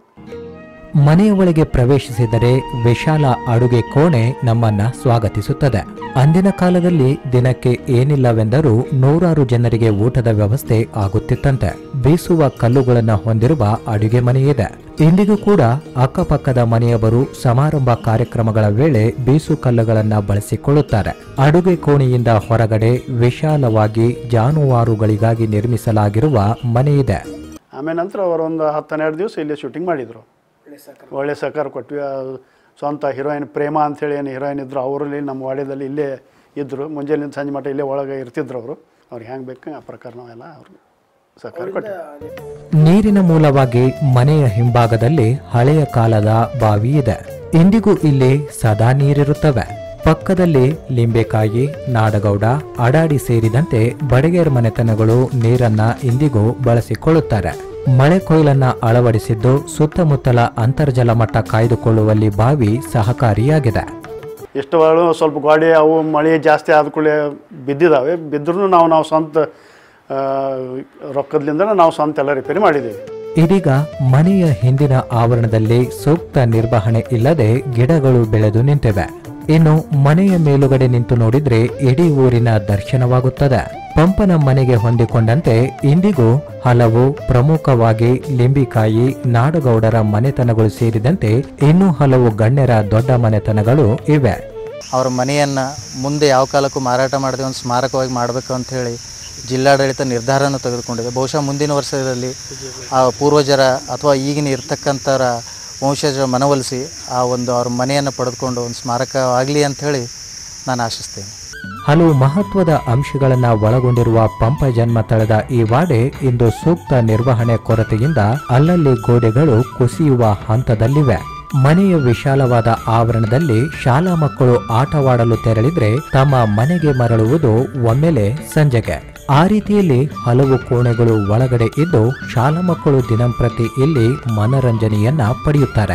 ಮನೆಯ ಒಳಗೆ ಪ್ರವೇಶಿಸಿದರೆ ವಿಶಾಲ ಅಡುಗೆ ಕೋಣೆ ನಮ್ಮನ್ನ ಸ್ವಾಗತಿಸುತ್ತದೆ ಅಂದಿನ ಕಾಲದಲ್ಲಿ ದಿನಕ್ಕೆ ಏನಿಲ್ಲವೆಂದರೂ ನೂರಾರು ಜನರಿಗೆ ಊಟದ ವ್ಯವಸ್ಥೆ ಆಗುತ್ತಿತ್ತಂತೆ ಬೀಸುವ ಕಲ್ಲುಗಳನ್ನು ಹೊಂದಿರುವ ಅಡುಗೆ ಮನೆಯಿದೆ ಇಂದಿಗೂ ಕೂಡ ಅಕ್ಕಪಕ್ಕದ ಮನೆಯವರು ಸಮಾರಂಭ ಕಾರ್ಯಕ್ರಮಗಳ ವೇಳೆ ಬೀಸು ಕಲ್ಲುಗಳನ್ನ ಬಳಸಿಕೊಳ್ಳುತ್ತಾರೆ ಅಡುಗೆ ಕೋಣೆಯಿಂದ ಹೊರಗಡೆ ವಿಶಾಲವಾಗಿ ಜಾನುವಾರುಗಳಿಗಾಗಿ ನಿರ್ಮಿಸಲಾಗಿರುವ ಮನೆಯಿದೆ ಆಮೇಲೆ ನಂತರ ಅವರು ಒಂದು ಹತ್ತೆರಡು ದಿವಸ ಇಲ್ಲಿ ಶೂಟಿಂಗ್ ಮಾಡಿದರು ಒಳ್ಳೆ ಸಹಕಾರ ಕೊಟ್ವಿ ಆ ಸ್ವಂತ ಹೀರೋಯಿನ್ ಪ್ರೇಮ ಅಂಥೇಳಿ ಏನು ಹೀರೋಯಿನ್ ಇದ್ದರು ಅವರಲ್ಲಿ ನಮ್ಮ ವಾಡ್ಯದಲ್ಲಿ ಇಲ್ಲೇ ಇದ್ದರು ಮುಂಜಾನೆಯಿಂದ ಸಂಜೆ ಮಟ್ಟ ಇಲ್ಲೇ ಒಳಗೆ ಇರ್ತಿದ್ರು ಅವರು ಅವ್ರಿಗೆ ಹೆಂಗೆ ಬೇಕು ಆ ಪ್ರಕಾರ ನಾವೆಲ್ಲ ಅವ್ರಿಗೆ ಸಹಕಾರ ಕೊಟ್ಟಿವಿ ನೀರಿನ ಮೂಲವಾಗಿ ಮನೆಯ ಹಿಂಭಾಗದಲ್ಲಿ ಹಳೆಯ ಕಾಲದ ಬಾವಿ ಇದೆ ಇಂದಿಗೂ ಇಲ್ಲಿ ಸದಾ ನೀರಿರುತ್ತವೆ ಪಕ್ಕದಲ್ಲಿ ಲಿಂಬೆಕಾಯಿ ನಾಡಗೌಡ ಅಡಾಡಿ ಸೇರಿದಂತೆ ಬಡಗೇರ್ ಮನೆತನಗಳು ನೀರನ್ನ ಇಂದಿಗೂ ಬಳಸಿಕೊಳ್ಳುತ್ತಾರೆ ಮಳೆ ಕೊಯ್ಲನ್ನ ಅಳವಡಿಸಿದ್ದು ಸುತ್ತಮುತ್ತಲ ಅಂತರ್ಜಲ ಮಟ್ಟ ಕಾಯ್ದುಕೊಳ್ಳುವಲ್ಲಿ ಬಾವಿ ಸಹಕಾರಿಯಾಗಿದೆ ಇಷ್ಟವಾಳು ಸ್ವಲ್ಪ ಗೋಡೆ ಅವು ಮಳೆ ಜಾಸ್ತಿ ಆದ ಕೂಡಲೇ ಬಿದ್ದಿದ್ದಾವೆ ಬಿದ್ದರೂ ನಾವು ನಾವು ಸ್ವಂತ ಆ, ರೊಕ್ಕದ್ಲಿಂದ ನಾವು ಸ್ವಂತ ಎಲ್ಲ ರಿಪೇರಿ ಮಾಡಿದ್ದೀವಿ ಇದೀಗ ಮನೆಯ ಹಿಂದಿನ ಆವರಣದಲ್ಲಿ ಸೂಕ್ತ ನಿರ್ವಹಣೆ ಇಲ್ಲದೆ ಗಿಡಗಳು ಬೆಳೆದು ನಿಂತಿವೆ ಇನ್ನು ಮನೆಯ ಮೇಲುಗಡೆ ನಿಂತು ನೋಡಿದ್ರೆ ಇಡೀ ಊರಿನ ದರ್ಶನವಾಗುತ್ತದೆ ಪಂಪನ ಮನೆಗೆ ಹೊಂದಿಕೊಂಡಂತೆ ಇಂದಿಗೂ ಹಲವು ಪ್ರಮುಖವಾಗಿ ಲಿಂಬಿಕಾಯಿ ನಾಡಗೌಡರ ಮನೆತನಗಳು ಸೇರಿದಂತೆ ಇನ್ನೂ ಹಲವು ಗಣ್ಯರ ದೊಡ್ಡ ಮನೆತನಗಳು ಇವೆ ಅವರ ಮನೆಯನ್ನು ಮುಂದೆ ಯಾವ ಕಾಲಕ್ಕೂ ಮಾರಾಟ ಮಾಡದೆ ಒಂದು ಸ್ಮಾರಕವಾಗಿ ಮಾಡಬೇಕು ಅಂತ ಹೇಳಿ ಜಿಲ್ಲಾಡಳಿತ ನಿರ್ಧಾರವನ್ನು ತೆಗೆದುಕೊಂಡಿದೆ ಬಹುಶಃ ಮುಂದಿನ ವರ್ಷದಲ್ಲಿ ಆ ಪೂರ್ವಜರ ಅಥವಾ ಈಗಿನ ಇರ್ತಕ್ಕಂಥರ ವಂಶಜರ ಮನವೊಲಿಸಿ ಆ ಒಂದು ಅವ್ರ ಮನೆಯನ್ನು ಪಡೆದುಕೊಂಡು ಒಂದು ಸ್ಮಾರಕ ಆಗಲಿ ಅಂಥೇಳಿ ನಾನು ಆಶಿಸ್ತೇನೆ ಹಲವು ಮಹತ್ವದ ಅಂಶಗಳನ್ನ ಒಳಗೊಂಡಿರುವ ಪಂಪ ಜನ್ಮ ತಳೆದ ಈ ವಾಡೆ ಇಂದು ಸೂಕ್ತ ನಿರ್ವಹಣೆ ಕೊರತೆಯಿಂದ ಅಲ್ಲಲ್ಲಿ ಗೋಡೆಗಳು ಕುಸಿಯುವ ಹಂತದಲ್ಲಿವೆ ಮನೆಯ ವಿಶಾಲವಾದ ಆವರಣದಲ್ಲಿ ಶಾಲಾ ಮಕ್ಕಳು ಆಟವಾಡಲು ತೆರಳಿದ್ರೆ ತಮ್ಮ ಮನೆಗೆ ಮರಳುವುದು ಒಮ್ಮೆಲೆ ಸಂಜೆಗೆ ಆ ರೀತಿಯಲ್ಲಿ ಹಲವು ಕೋಣೆಗಳು ಒಳಗಡೆ ಇದ್ದು ಶಾಲಾ ಮಕ್ಕಳು ದಿನಂಪ್ರತಿ ಇಲ್ಲಿ ಮನರಂಜನೆಯನ್ನ ಪಡೆಯುತ್ತಾರೆ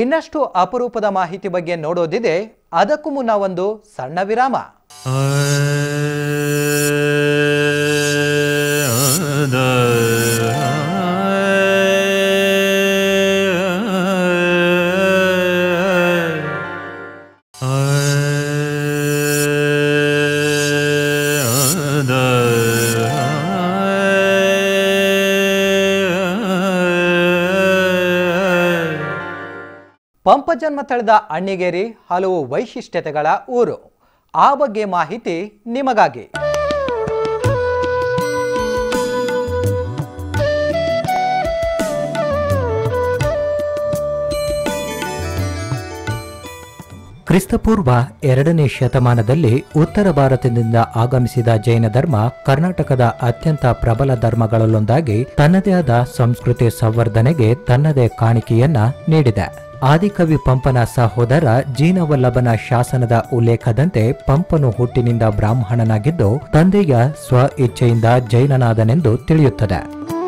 ಇನ್ನಷ್ಟು ಅಪರೂಪದ ಮಾಹಿತಿ ಬಗ್ಗೆ ನೋಡೋದಿದೆ ಅದಕ್ಕೂ ಮುನ್ನ ಒಂದು ಸಣ್ಣ ವಿರಾಮ ಪಂಪ ಜನ್ಮ ತಳೆದ ಅಣ್ಣಿಗೇರಿ ಹಲವು ವೈಶಿಷ್ಟ್ಯತೆಗಳ ಊರು ಆ ಬಗ್ಗೆ ಮಾಹಿತಿ ನಿಮಗಾಗಿ ಕ್ರಿಸ್ತಪೂರ್ವ ಎರಡನೇ ಶತಮಾನದಲ್ಲಿ ಉತ್ತರ ಭಾರತದಿಂದ ಆಗಮಿಸಿದ ಜೈನ ಧರ್ಮ ಕರ್ನಾಟಕದ ಅತ್ಯಂತ ಪ್ರಬಲ ಧರ್ಮಗಳಲ್ಲೊಂದಾಗಿ ತನ್ನದೇ ಆದ ಸಂಸ್ಕೃತಿ ಸಂವರ್ಧನೆಗೆ ತನ್ನದೇ ಕಾಣಿಕೆಯನ್ನ ನೀಡಿದೆ ಆದಿಕವಿ ಪಂಪನ ಸಹೋದರ ಜೀನವಲ್ಲಭನ ಶಾಸನದ ಉಲ್ಲೇಖದಂತೆ ಪಂಪನು ಹುಟ್ಟಿನಿಂದ ಬ್ರಾಹ್ಮಣನಾಗಿದ್ದು ತಂದೆಯ ಸ್ವ ಇಚ್ಛೆಯಿಂದ ಜೈನನಾದನೆಂದು ತಿಳಿಯುತ್ತದೆ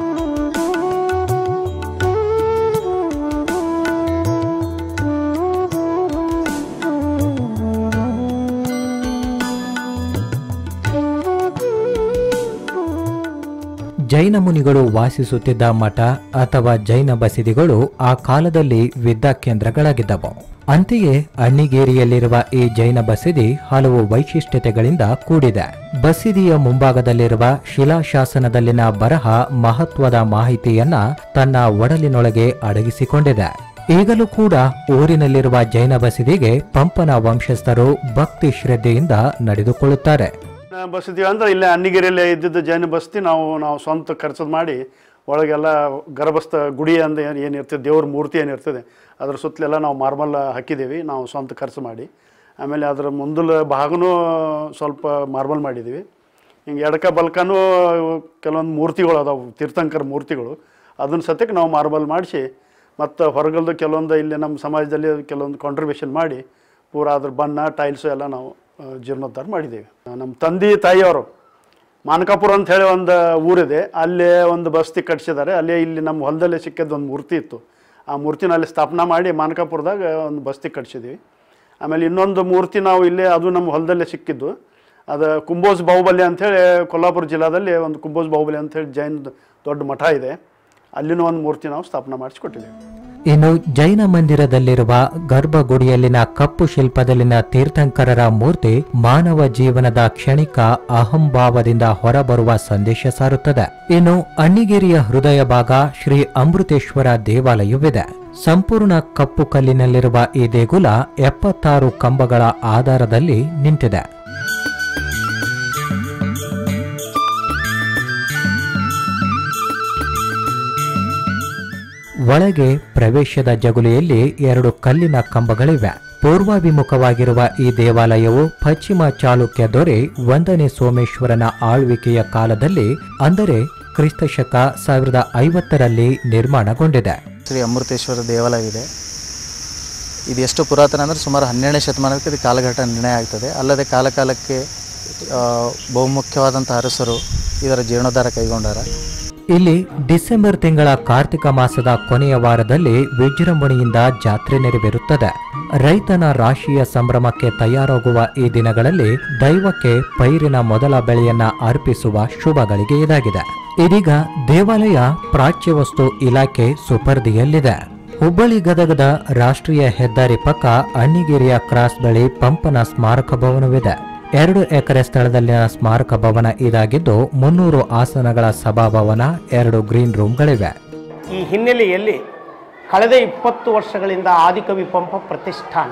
ಜೈನ ಮುನಿಗಳು ವಾಸಿಸುತ್ತಿದ್ದ ಮಠ ಅಥವಾ ಜೈನ ಬಸದಿಗಳು ಆ ಕಾಲದಲ್ಲಿ ವಿದ್ಯಾ ಕೇಂದ್ರಗಳಾಗಿದ್ದವು ಅಂತೆಯೇ ಅಣ್ಣಿಗೇರಿಯಲ್ಲಿರುವ ಈ ಜೈನ ಬಸದಿ ಹಲವು ವೈಶಿಷ್ಟ್ಯತೆಗಳಿಂದ ಕೂಡಿದೆ ಬಸದಿಯ ಮುಂಭಾಗದಲ್ಲಿರುವ ಶಿಲಾಶಾಸನದಲ್ಲಿನ ಬರಹ ಮಹತ್ವದ ಮಾಹಿತಿಯನ್ನ ತನ್ನ ಒಡಲಿನೊಳಗೆ ಅಡಗಿಸಿಕೊಂಡಿದೆ ಈಗಲೂ ಕೂಡ ಊರಿನಲ್ಲಿರುವ ಜೈನ ಬಸದಿಗೆ ಪಂಪನ ವಂಶಸ್ಥರು ಭಕ್ತಿ ಶ್ರದ್ಧೆಯಿಂದ ನಡೆದುಕೊಳ್ಳುತ್ತಾರೆ ಬಸ್ತೀವಿ ಅಂದ್ರೆ ಇಲ್ಲೇ ಅನ್ನಿಗೆರೆಯಲ್ಲೇ ಇದ್ದಿದ್ದು ಜೈನ ಬಸ್ತಿ ನಾವು ನಾವು ಸ್ವಂತ ಖರ್ಚು ಮಾಡಿ ಒಳಗೆಲ್ಲ ಗರ್ಭಸ್ಥ ಗುಡಿ ಅಂದ ಏನು ಏನಿರ್ತದೆ ದೇವ್ರ ಮೂರ್ತಿ ಏನಿರ್ತದೆ ಅದ್ರ ಸುತ್ತಲೆಲ್ಲ ನಾವು ಮಾರ್ಬಲ್ ಹಾಕಿದ್ದೀವಿ ನಾವು ಸ್ವಂತ ಖರ್ಚು ಮಾಡಿ ಆಮೇಲೆ ಅದರ ಮುಂದಲ ಭಾಗನೂ ಸ್ವಲ್ಪ ಮಾರ್ಬಲ್ ಮಾಡಿದ್ದೀವಿ ಹಿಂಗೆ ಎಡಕ ಬಲ್ಕನೂ ಕೆಲವೊಂದು ಮೂರ್ತಿಗಳು ಅದಾವು ತೀರ್ಥಂಕರ ಮೂರ್ತಿಗಳು ಅದನ್ನ ಸತ್ಯಕ್ಕೆ ನಾವು ಮಾರ್ಬಲ್ ಮಾಡಿಸಿ ಮತ್ತು ಹೊರಗಲ್ದು ಕೆಲವೊಂದು ಇಲ್ಲಿ ನಮ್ಮ ಸಮಾಜದಲ್ಲಿ ಕೆಲವೊಂದು ಕಾಂಟ್ರಿಬ್ಯೂಷನ್ ಮಾಡಿ ಪೂರಾ ಅದ್ರ ಬಣ್ಣ ಟೈಲ್ಸು ಎಲ್ಲ ನಾವು ಆ, ಜೀರ್ಣೋದ್ಧಾರ ಮಾಡಿದ್ದೀವಿ ನಮ್ಮ ತಂದೆ ತಾಯಿಯವರು ಮಾನಕಾಪುರ ಅಂತ ಹೇಳಿ ಒಂದು ಊರಿದೆ ಅಲ್ಲೇ ಒಂದು ಬಸ್ತಿ ಕಟ್ಸಿದ್ದಾರೆ ಅಲ್ಲೇ ಇಲ್ಲಿ ನಮ್ಮ ಹೊಲದಲ್ಲೇ ಸಿಕ್ಕಿದ್ದು ಒಂದು ಮೂರ್ತಿ ಇತ್ತು ಆ ಮೂರ್ತಿನ ಅಲ್ಲಿ ಸ್ಥಾಪನಾ ಮಾಡಿ ಮಾನಕಾಪುರದಾಗ ಒಂದು ಬಸ್ತಿ ಕಟ್ಸಿದ್ದೀವಿ ಆಮೇಲೆ ಇನ್ನೊಂದು ಮೂರ್ತಿ ನಾವು ಇಲ್ಲೇ ಅದು ನಮ್ಮ ಹೊಲದಲ್ಲೇ ಸಿಕ್ಕಿದ್ದು ಅದು ಕುಂಬೋಜ್ ಬಾಹುಬಲಿ ಅಂಥೇಳಿ ಕೊಲ್ಲಾಪುರ ಜಿಲ್ಲಾದಲ್ಲಿ ಒಂದು ಕುಂಬೋಜ್ ಬಾಹುಬಲಿ ಅಂಥೇಳಿ ಜೈನ್ ದೊಡ್ಡ ಮಠ ಇದೆ ಅಲ್ಲಿನೂ ಒಂದು ಮೂರ್ತಿ ನಾವು ಸ್ಥಾಪನಾ ಮಾಡಿಸ್ಕೊಟ್ಟಿದ್ದೀವಿ ಇನ್ನು ಜೈನ ಮಂದಿರದಲ್ಲಿರುವ ಗರ್ಭಗುಡಿಯಲ್ಲಿನ ಕಪ್ಪು ಶಿಲ್ಪದಲ್ಲಿನ ತೀರ್ಥಂಕರರ ಮೂರ್ತಿ ಮಾನವ ಜೀವನದ ಕ್ಷಣಿಕ ಅಹಂಭಾವದಿಂದ ಹೊರಬರುವ ಸಂದೇಶ ಸಾರುತ್ತದೆ ಇನ್ನು ಅಣ್ಣಿಗೇರಿಯ ಹೃದಯ ಭಾಗ ಶ್ರೀ ಅಮೃತೇಶ್ವರ ದೇವಾಲಯವಿದೆ ಸಂಪೂರ್ಣ ಕಪ್ಪು ಕಲ್ಲಿನಲ್ಲಿರುವ ಈ ದೇಗುಲ ಎಪ್ಪತ್ತಾರು ಕಂಬಗಳ ಆಧಾರದಲ್ಲಿ ನಿಂತಿದೆ ಒಳಗೆ ಪ್ರವೇಶದ ಜಗುಲಿಯಲ್ಲಿ ಎರಡು ಕಲ್ಲಿನ ಕಂಬಗಳಿವೆ ಪೂರ್ವಾಭಿಮುಖವಾಗಿರುವ ಈ ದೇವಾಲಯವು ಪಶ್ಚಿಮ ಚಾಲುಕ್ಯ ದೊರೆ ಒಂದನೇ ಸೋಮೇಶ್ವರನ ಆಳ್ವಿಕೆಯ ಕಾಲದಲ್ಲಿ ಅಂದರೆ ಕ್ರಿಸ್ತಶಕ ಸಾವಿರದ ಐವತ್ತರಲ್ಲಿ ನಿರ್ಮಾಣಗೊಂಡಿದೆ ಶ್ರೀ ಅಮೃತೇಶ್ವರ ದೇವಾಲಯ ಇದೆ ಇದು ಎಷ್ಟು ಪುರಾತನ ಅಂದರೆ ಸುಮಾರು ಹನ್ನೆರಡನೇ ಶತಮಾನಕ್ಕೆ ಇದು ಕಾಲಘಟ್ಟ ನಿರ್ಣಯ ಆಗ್ತದೆ ಅಲ್ಲದೆ ಕಾಲಕಾಲಕ್ಕೆ ಆ, ಬಹುಮುಖ್ಯವಾದಂಥ ಅರಸರು ಇದರ ಜೀರ್ಣೋದ್ಧಾರ ಕೈಗೊಂಡಾರ ಇಲ್ಲಿ ಡಿಸೆಂಬರ್ ತಿಂಗಳ ಕಾರ್ತಿಕ ಮಾಸದ ಕೊನೆಯ ವಾರದಲ್ಲಿ ವಿಜೃಂಭಣೆಯಿಂದ ಜಾತ್ರೆ ನೆರವೇರುತ್ತದೆ ರೈತನ ರಾಶಿಯ ಸಂಭ್ರಮಕ್ಕೆ ತಯಾರಾಗುವ ಈ ದಿನಗಳಲ್ಲಿ ದೈವಕ್ಕೆ ಪೈರಿನ ಮೊದಲ ಬೆಳೆಯನ್ನ ಅರ್ಪಿಸುವ ಶುಭಗಳಿಗೆ ಇದಾಗಿದೆ ಇದೀಗ ದೇವಾಲಯ ಪ್ರಾಚ್ಯವಸ್ತು ಇಲಾಖೆ ಸುಪರ್ದಿಯಲ್ಲಿದೆ ಹುಬ್ಬಳ್ಳಿ ಗದಗದ ರಾಷ್ಟ್ರೀಯ ಹೆದ್ದಾರಿ ಪಕ್ಕ ಅಣ್ಣಿಗೇರಿಯ ಕ್ರಾಸ್ ಬಳಿ ಪಂಪನ ಸ್ಮಾರಕ ಭವನವಿದೆ ಎರಡು ಎಕರೆ ಸ್ಥಳದಲ್ಲಿನ ಸ್ಮಾರಕ ಭವನ ಇದಾಗಿದ್ದು ಮುನ್ನೂರು ಆಸನಗಳ ಸಭಾಭವನ ಎರಡು ಗ್ರೀನ್ ರೂಮ್ಗಳಿವೆ ಈ ಹಿನ್ನೆಲೆಯಲ್ಲಿ ಕಳೆದ ಇಪ್ಪತ್ತು ವರ್ಷಗಳಿಂದ ಆದಿಕವಿ ಪಂಪ ಪ್ರತಿಷ್ಠಾನ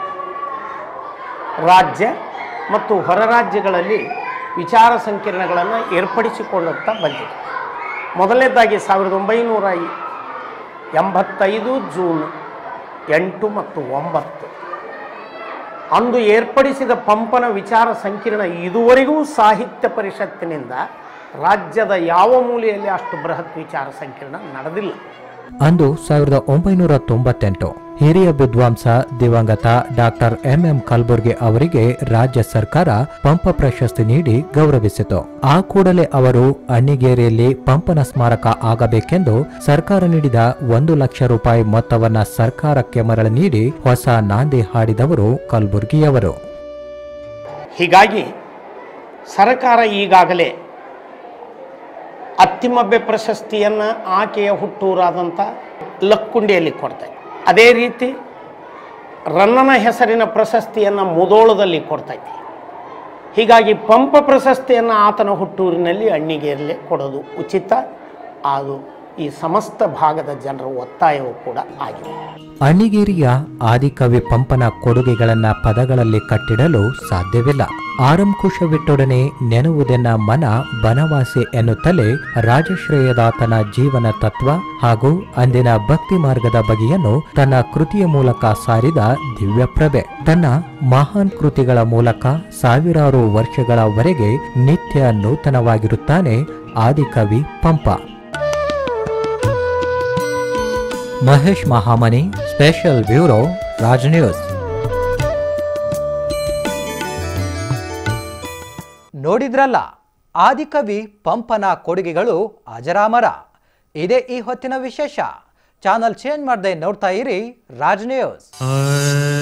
ರಾಜ್ಯ ಮತ್ತು ಹೊರ ರಾಜ್ಯಗಳಲ್ಲಿ ವಿಚಾರ ಸಂಕಿರಣಗಳನ್ನು ಏರ್ಪಡಿಸಿಕೊಳ್ಳುತ್ತಾ ಬಂದಿದೆ ಮೊದಲನೇದಾಗಿ ಸಾವಿರದ ಒಂಬೈನೂರ ಎಂಬತ್ತೈದು ಜೂನ್ ಎಂಟು ಮತ್ತು ಒಂಬತ್ತು ಅಂದು ಏರ್ಪಡಿಸಿದ ಪಂಪನ ವಿಚಾರ ಸಂಕಿರಣ ಇದುವರೆಗೂ ಸಾಹಿತ್ಯ ಪರಿಷತ್ತಿನಿಂದ ರಾಜ್ಯದ ಯಾವ ಮೂಲೆಯಲ್ಲಿ ಅಷ್ಟು ಬೃಹತ್ ವಿಚಾರ ಸಂಕಿರಣ ನಡೆದಿಲ್ಲ ಅಂದು ಸಾವಿರದ ಒಂಬೈನೂರ ತೊಂಬತ್ತೆಂಟು ಹಿರಿಯ ವಿದ್ವಾಂಸ ದಿವಂಗತ ಡಾಕ್ಟರ್ ಎಂಎಂ ಕಲ್ಬುರ್ಗಿ ಅವರಿಗೆ ರಾಜ್ಯ ಸರ್ಕಾರ ಪಂಪ ಪ್ರಶಸ್ತಿ ನೀಡಿ ಗೌರವಿಸಿತು ಆ ಕೂಡಲೇ ಅವರು ಅಣ್ಣಿಗೇರಿಯಲ್ಲಿ ಪಂಪನ ಸ್ಮಾರಕ ಆಗಬೇಕೆಂದು ಸರ್ಕಾರ ನೀಡಿದ ಒಂದು ಲಕ್ಷ ರೂಪಾಯಿ ಮೊತ್ತವನ್ನ ಸರ್ಕಾರಕ್ಕೆ ಮರಳಿ ನೀಡಿ ಹೊಸ ನಾಂದಿ ಹಾಡಿದವರು ಕಲ್ಬುರ್ಗಿಯವರು ಹೀಗಾಗಿ ಸರ್ಕಾರ ಈಗಾಗಲೇ ಅತ್ತಿಮಬ್ಬೆ ಪ್ರಶಸ್ತಿಯನ್ನು ಆಕೆಯ ಹುಟ್ಟೂರಾದಂಥ ಲಕ್ಕುಂಡಿಯಲ್ಲಿ ಕೊಡ್ತಾ ಇದೆ ಅದೇ ರೀತಿ ರನ್ನನ ಹೆಸರಿನ ಪ್ರಶಸ್ತಿಯನ್ನು ಮುದೋಳದಲ್ಲಿ ಕೊಡ್ತೈತಿ ಹೀಗಾಗಿ ಪಂಪ ಪ್ರಶಸ್ತಿಯನ್ನು ಆತನ ಹುಟ್ಟೂರಿನಲ್ಲಿ ಅಣ್ಣಿಗೆಯಲ್ಲೇ ಕೊಡೋದು ಉಚಿತ ಅದು ಈ ಸಮಸ್ತ ಭಾಗದ ಜನರ ಒತ್ತಾಯವೂ ಕೂಡ ಆಗಿದೆ ಅಣ್ಣಿಗೇರಿಯ ಆದಿಕವಿ ಪಂಪನ ಕೊಡುಗೆಗಳನ್ನ ಪದಗಳಲ್ಲಿ ಕಟ್ಟಿಡಲು ಸಾಧ್ಯವಿಲ್ಲ ಆರಂಕುಶವಿಟ್ಟೊಡನೆ ನೆನುವುದೆನ್ನ ಮನ ಬನವಾಸಿ ಎನ್ನುತ್ತಲೇ ರಾಜಶ್ರೇಯದಾತನ ಜೀವನ ತತ್ವ ಹಾಗೂ ಅಂದಿನ ಭಕ್ತಿ ಮಾರ್ಗದ ಬಗೆಯನ್ನು ತನ್ನ ಕೃತಿಯ ಮೂಲಕ ಸಾರಿದ ದಿವ್ಯಪ್ರಭೆ ತನ್ನ ಮಹಾನ್ ಕೃತಿಗಳ ಮೂಲಕ ಸಾವಿರಾರು ವರ್ಷಗಳವರೆಗೆ ನಿತ್ಯ ನೂತನವಾಗಿರುತ್ತಾನೆ ಆದಿಕವಿ Pampa Mahesh Mahamani special bureau Raj news ನೋಡಿದ್ರಲ್ಲ ಆದಿಕವಿ ಪಂಪನ ಕೊಡುಗೆಗಳು ಅಜರಾಮರ ಇದೇ ಈ ಹೊತ್ತಿನ ವಿಶೇಷ ಚಾನಲ್ ಚೇಂಜ್ ಮಾಡದೆ ನೋಡ್ತಾ ಇರಿ ರಾಜ್ ನ್ಯೂಸ್